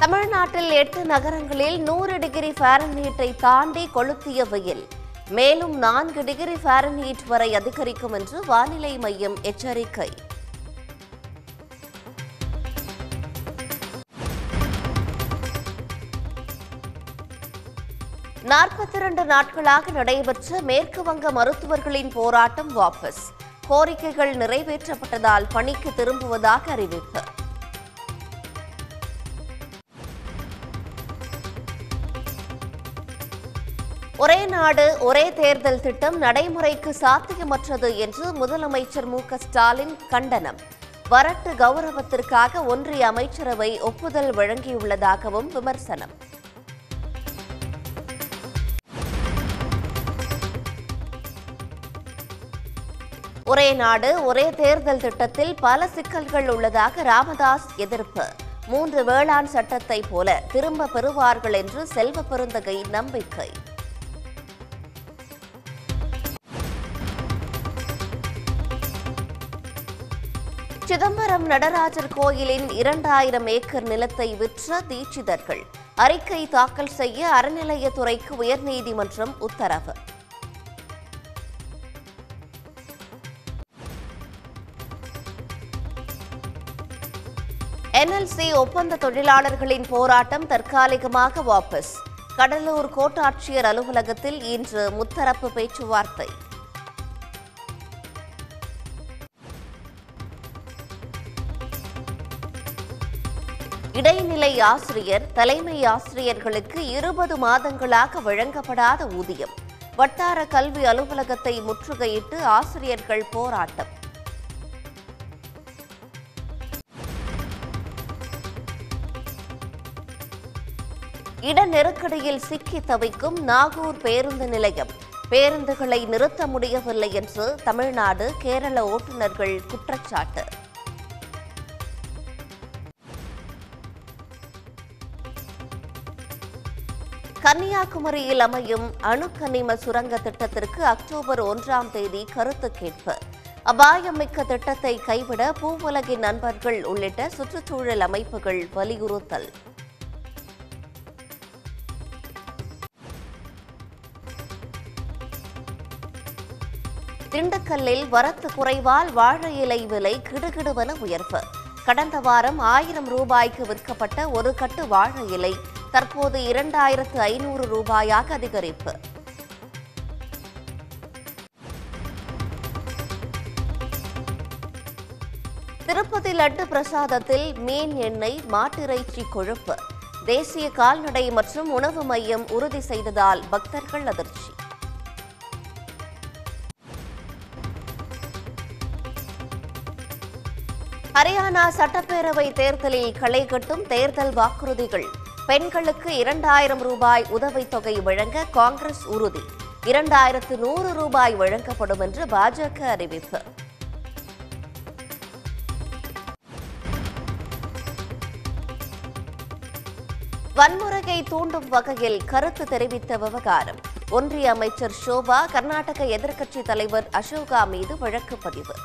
தமிழ்நாட்டில் எட்டு நகரங்களில் நூறு டிகிரி ஃபாரன்ஹீட்டை தாண்டி கொளுத்திய வெயில் மேலும் நான்கு டிகிரி ஃபாரன்ஹீட் வரை அதிகரிக்கும் என்று வானிலை மையம் எச்சரிக்கை நாற்பத்தி இரண்டு நாட்களாக நடைபெற்ற மேற்கு வங்க மருத்துவர்களின் போராட்டம் வாபஸ் கோரிக்கைகள் நிறைவேற்றப்பட்டதால் பணிக்கு திரும்புவதாக அறிவிப்பு ஒரே நாடு ஒரே தேர்தல் திட்டம் நடைமுறைக்கு சாத்தியமற்றது என்று முதலமைச்சர் மு க ஸ்டாலின் கண்டனம் வரட்டு கௌரவத்திற்காக ஒன்றிய அமைச்சரவை ஒப்புதல் வழங்கியுள்ளதாகவும் விமர்சனம் ஒரே நாடு ஒரே தேர்தல் திட்டத்தில் பல சிக்கல்கள் உள்ளதாக ராமதாஸ் எதிர்ப்பு மூன்று வேளாண் சட்டத்தை போல திரும்ப பெறுவார்கள் என்று செல்வ பெருந்தகை நம்பிக்கை சிதம்பரம் நடராஜர் கோயிலின் இரண்டாயிரம் ஏக்கர் நிலத்தை விற்ற தீட்சிதர்கள் அறிக்கை தாக்கல் செய்ய அறநிலையத்துறைக்கு உயர்நீதிமன்றம் உத்தரவு என்எல்சி ஒப்பந்த தொழிலாளர்களின் போராட்டம் தற்காலிகமாக வாபஸ் கடலூர் கோட்டாட்சியர் அலுவலகத்தில் இன்று முத்தரப்பு பேச்சுவார்த்தை இடைநிலை ஆசிரியர் தலைமை ஆசிரியர்களுக்கு இருபது மாதங்களாக வழங்கப்படாத ஊதியம் வட்டார கல்வி அலுவலகத்தை முற்றுகையிட்டு ஆசிரியர்கள் போராட்டம் இட நெருக்கடியில் சிக்கி தவிக்கும் நாகூர் பேருந்து நிலையம் பேருந்துகளை நிறுத்த முடியவில்லை என்று தமிழ்நாடு கேரள ஓட்டுநர்கள் குற்றச்சாட்டு கன்னியாகுமரியில் அமையும் அணுக்கனிம சுரங்க திட்டத்திற்கு அக்டோபர் ஒன்றாம் தேதி கருத்து கேட்பு அபாயமிக்க திட்டத்தை கைவிட பூவுலகின் நண்பர்கள் உள்ளிட்ட சுற்றுச்சூழல் அமைப்புகள் வலியுறுத்தல் திண்டுக்கல்லில் வரத்து குறைவால் வாழை இலை விலை கிடுகிடுவென உயர்வு கடந்த வாரம் ஆயிரம் ரூபாய்க்கு விற்கப்பட்ட ஒரு கட்டு வாழை இலை தற்போது இரண்டாயிரத்து ஐநூறு ரூபாயாக அதிகரிப்பு திருப்பதி லட்டு பிரசாதத்தில் மீன் எண்ணெய் மாட்டிறைச்சி கொழுப்பு தேசிய கால்நடை மற்றும் உணவு மையம் உறுதி செய்ததால் பக்தர்கள் அதிர்ச்சி ஹரியானா சட்டப்பேரவை தேர்தலில் களை கட்டும் தேர்தல் வாக்குறுதிகள் பெண்களுக்கு இரண்டாயிரம் ரூபாய் உதவித்தொகை வழங்க காங்கிரஸ் உறுதி இரண்டாயிரத்து நூறு ரூபாய் வழங்கப்படும் என்று பாஜக அறிவிப்பு வன்முறையை தூண்டும் வகையில் கருத்து தெரிவித்த விவகாரம் ஒன்றிய அமைச்சர் ஷோபா கர்நாடக எதிர்க்கட்சித் தலைவர் அசோகா மீது வழக்கு பதிவு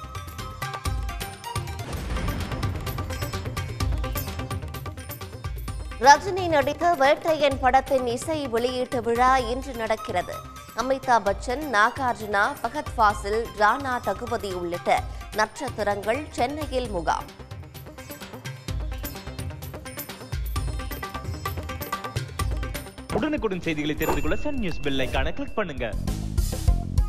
ரஜினி நடித்த வேட்டையன் படத்தின் இசை வெளியீட்டு விழா இன்று நடக்கிறது அமிதாப் பச்சன் நாகார்ஜுனா ஃபகத் ஃபாசில் ராணா தகுபதி உள்ளிட்ட நட்சத்திரங்கள் சென்னையில் முகாம் உடனுக்குடன் செய்திகளை தெரிந்து கொள்ள சன் நியூஸ் பெல் ஐகானை கிளிக் பண்ணுங்க